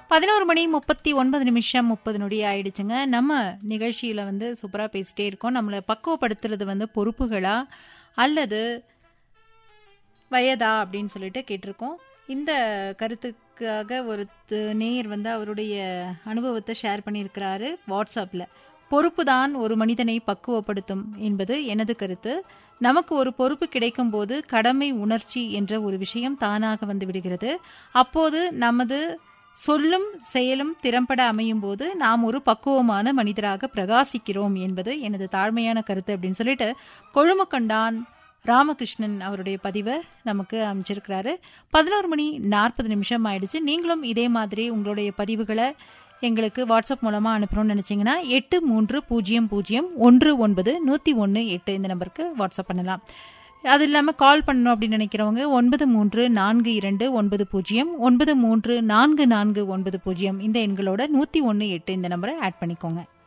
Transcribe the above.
பதினோரு மணி முப்பத்தி ஒன்பது நிமிஷம் முப்பது நொடி ஆயிடுச்சுங்க நம்ம நிகழ்ச்சியில வந்து சூப்பரா பேசிட்டே இருக்கோம் நம்மளை பக்குவப்படுத்துறது வந்து பொறுப்புகளா அல்லது வயதா அப்படின்னு சொல்லிட்டு கேட்டிருக்கோம் இந்த கருத்துக்காக ஒரு து- நேயர் வந்து அவருடைய அனுபவத்தை ஷேர் பண்ணியிருக்கிறாரு வாட்ஸ்அப்பில் பொறுப்பு தான் ஒரு மனிதனை பக்குவப்படுத்தும் என்பது எனது கருத்து நமக்கு ஒரு பொறுப்பு கிடைக்கும் போது கடமை உணர்ச்சி என்ற ஒரு விஷயம் தானாக வந்து விடுகிறது அப்போது நமது சொல்லும் செயலும் திறம்பட அமையும் போது நாம் ஒரு பக்குவமான மனிதராக பிரகாசிக்கிறோம் என்பது எனது தாழ்மையான கருத்து அப்படின்னு சொல்லிட்டு கொழுமக்கொண்டான் ராமகிருஷ்ணன் அவருடைய பதிவை நமக்கு அமைச்சிருக்கிறாரு பதினோரு மணி நாற்பது நிமிஷம் ஆயிடுச்சு நீங்களும் இதே மாதிரி உங்களுடைய பதிவுகளை எங்களுக்கு வாட்ஸ்அப் மூலமாக அனுப்பணும்னு நினச்சிங்கன்னா எட்டு மூன்று பூஜ்ஜியம் பூஜ்ஜியம் ஒன்று ஒன்பது நூற்றி ஒன்று எட்டு இந்த நம்பருக்கு வாட்ஸ்அப் பண்ணலாம் அது இல்லாமல் கால் பண்ணணும் அப்படின்னு நினைக்கிறவங்க ஒன்பது மூன்று நான்கு இரண்டு ஒன்பது பூஜ்ஜியம் ஒன்பது மூன்று நான்கு நான்கு ஒன்பது பூஜ்ஜியம் இந்த எண்களோட நூற்றி ஒன்று எட்டு இந்த நம்பரை ஆட் பண்ணிக்கோங்க